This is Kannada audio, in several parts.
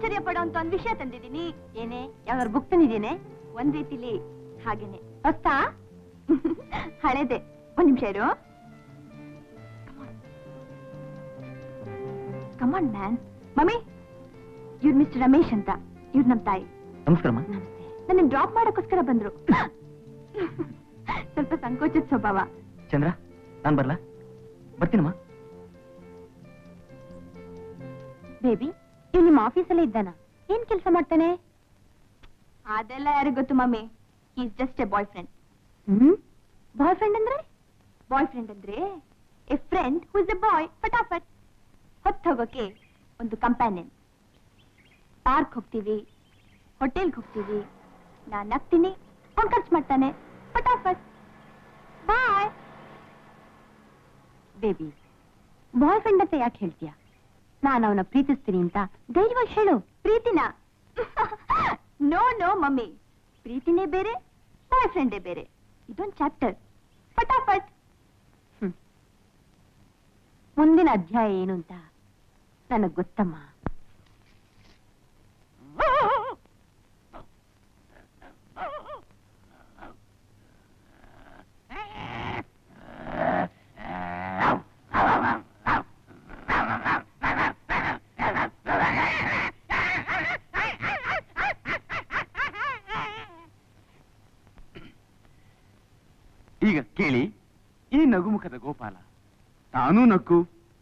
ಆಶ್ಚರ್ಯ ಪಡೋಂತ ಒಂದ್ ವಿಷಯ ತಂದಿದ್ದೀನಿ ಏನೇ ಯಾವ್ದಾರು ಬುಕ್ ತಂದಿದ್ದೇನೆ ಒಂದ್ ರೀತಿಲಿ ಹಾಗೇನೆ ಹೊಸ್ತಾ ಹಳೇದೆ ಒಂದ್ ನಿಮಿಷ ಇರು ಕಮಾನ್ ಮ್ಯಾನ್ ಮಮ್ಮಿ ಇವ್ರು ಮಿಸ್ಟರ್ ರಮೇಶ್ ಅಂತ ಇವ್ರು ನಮ್ ತಾಯಿ ನಮಸ್ಕಾರಮ್ಮ ನನ್ನ ಡ್ರಾಪ್ ಮಾಡಕ್ಕೋಸ್ಕರ ಬಂದ್ರು ಸ್ವಲ್ಪ ಸಂಕೋಚದ ಸ್ವಭಾವ ಚಂದ್ರ ನಾನ್ ಬರ್ಲಾ ಬರ್ತೀನಮ್ಮ ಬೇಬಿ ಇವ್ ನಿಮ್ಮ ಆಫೀಸಲ್ಲೇ ಇದ್ದಾನ ಏನ್ ಕೆಲಸ ಮಾಡ್ತಾನೆ ಅದೆಲ್ಲ ಯಾರಿಗ್ ಗೊತ್ತು mummy is just a boyfriend hmm boyfriend ಅಂದ್ರೆ ಬಾಯ್ ಫ್ರೆಂಡ್ ಅಂದ್ರೆ a friend who is a boy ಫಟಾಫಟ್ ಹೊತ್ತು ಹೋಗೋಕೆ ಒಂದು ಕಂಪ್ಯಾನಿಯನ್ ಪಾರ್ಕ್ ಹೋಗ್ತೀವಿ ಹೋಟೆಲ್ಗೆ ಹೋಗ್ತೀವಿ ನಾನ್ ನಗ್ತೀನಿ ಅವ್ನ್ ಖರ್ಚು ಮಾಡ್ತಾನೆ ಫಟಾಫಟ್ ಬಾಯ್ ಬೇಬಿ ಬಾಯ್ ಫ್ರೆಂಡ್ ಅಂತ ಯಾಕೆ ಹೇಳ್ತೀಯ ನಾನು ಅವನ ಪ್ರೀತಿಸ್ತೀನಿ ಅಂತ ಧೈರ್ಯವಾಗಿ ಹೇಳು ಪ್ರೀತಿನ ನೋ ನೋ ಮಮ್ಮಿ ಪ್ರೀತಿನೇ ಬೇರೆ ಬಾಯ್ ಫ್ರೆಂಡೇ ಬೇರೆ ಇದೊಂದು ಚಾಪ್ಟರ್ ಫಟಾಫಟ್ ಮುಂದಿನ ಅಧ್ಯಾಯ ಏನು ಅಂತ ನನಗ್ ಗೊತ್ತಮ್ಮ ಈಗ ಕೇಳಿ ಈ ನಗುಮುಖದ ಗೋಪಾಲ ತಾನೂ ನಕ್ಕು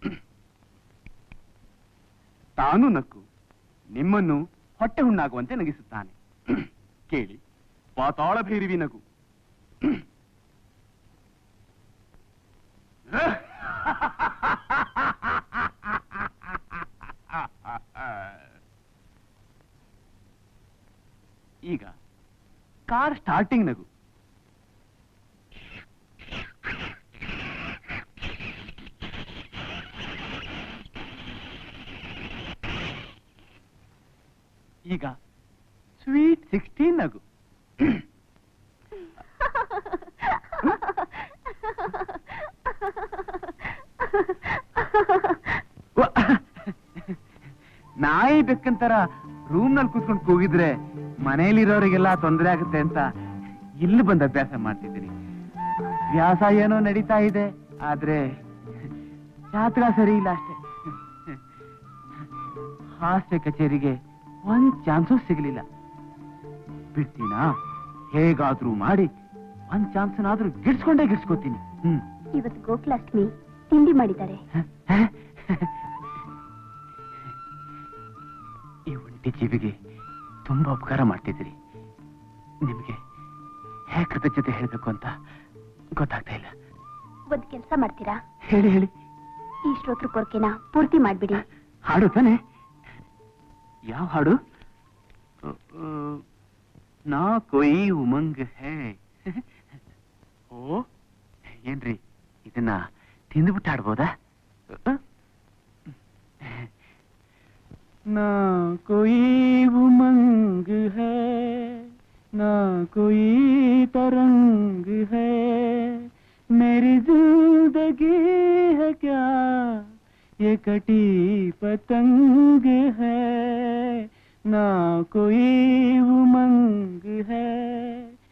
ತಾನೂ ನಕ್ಕು ನಿಮ್ಮನ್ನು ಹೊಟ್ಟೆ ಹುಣ್ಣಾಗುವಂತೆ ನಗಿಸುತ್ತಾನೆ ಕೇಳಿ ಪಾತಾಳ ಭೈರವಿ ನಗು ಈಗ ಕಾರ್ ಸ್ಟಾರ್ಟಿಂಗ್ ನಗು ಈಗ ಸ್ವೀಟ್ ಸಿಕ್ಸ್ಟೀನ್ ನಗು ವ- ನಾಯಿ ಬೆಕ್ಕಂತರ ರೂಮ್ ನಲ್ಲಿ ಕೂತ್ಕೊಂಡು ಕೂಗಿದ್ರೆ ಮನೆಯಲ್ಲಿರೋರಿಗೆಲ್ಲ ತೊಂದರೆ ಆಗುತ್ತೆ ಅಂತ ಇಲ್ಲಿ ಬಂದು ಅಭ್ಯಾಸ ಮಾಡ್ತಿದ್ದೀನಿ ವ್ಯಾಸ ಏನೋ ನಡೀತಾ ಇದೆ ಆದ್ರೆ ಜಾತಕ ಸರಿ ಇಲ್ಲ ಅಷ್ಟೇ ಹಾಸ್ಯ ಕಚೇರಿಗೆ ಒಂದ್ ಚಾನ್ಸು ಸಿಗ್ಲಿಲ್ಲ ಬಿಡ್ತೀನಾ ಹೇಗಾದ್ರೂ ಮಾಡಿ ಒಂದ್ ಚಾನ್ಸ್ನಾದ್ರೂ ಗಿಡ್ಸ್ಕೊಂಡೇ ಗಿಡ್ಸ್ಕೊತೀನಿ ಹ್ಮ್ ಇವತ್ತು ಗೋಕುಲಾಷ್ಟಮಿ ತಿಂಡಿ ಮಾಡಿದ್ದಾರೆ ಈ ಒಂಟಿ ಜೀವಿಗೆ ತುಂಬಾ ಉಪಕಾರ ಮಾಡ್ತಿದ್ದೀರಿ ನಿಮಗೆ ಹೇಗೆ ಕೃತಜ್ಞತೆ ಹೇಳಬೇಕು ಅಂತ ಗೊತ್ತಾಗ್ತಾ ಇಲ್ಲ ಒಂದ್ ಕೆಲಸ ಮಾಡ್ತೀರಾ ಹೇಳಿ ಹೇಳಿ ಈ ಶ್ರೋತೃ ಕೊರ್ಕೆನ ಪೂರ್ತಿ ಮಾಡ್ಬಿಡಿ ಹಾಡು ತಾನೆ ಯಾವ ಹಾಡು ನಾ ಕೊಯ್ ಉಮಂಗ್ ಹೇ ಓ ಏನ್ರಿ ಇದನ್ನ ತಿಂದ್ಬಿಟ್ಟು ಆಡ್ಬೋದಾ ನಾ ಕೊಯ್ ಉಮಂಗ್ ಹೇ ನಾ ಕೊಯ್ ತರಂಗ್ ಹೇ मेरी जिंदगी है क्या ये कटी पतंग है ना कोई उमंग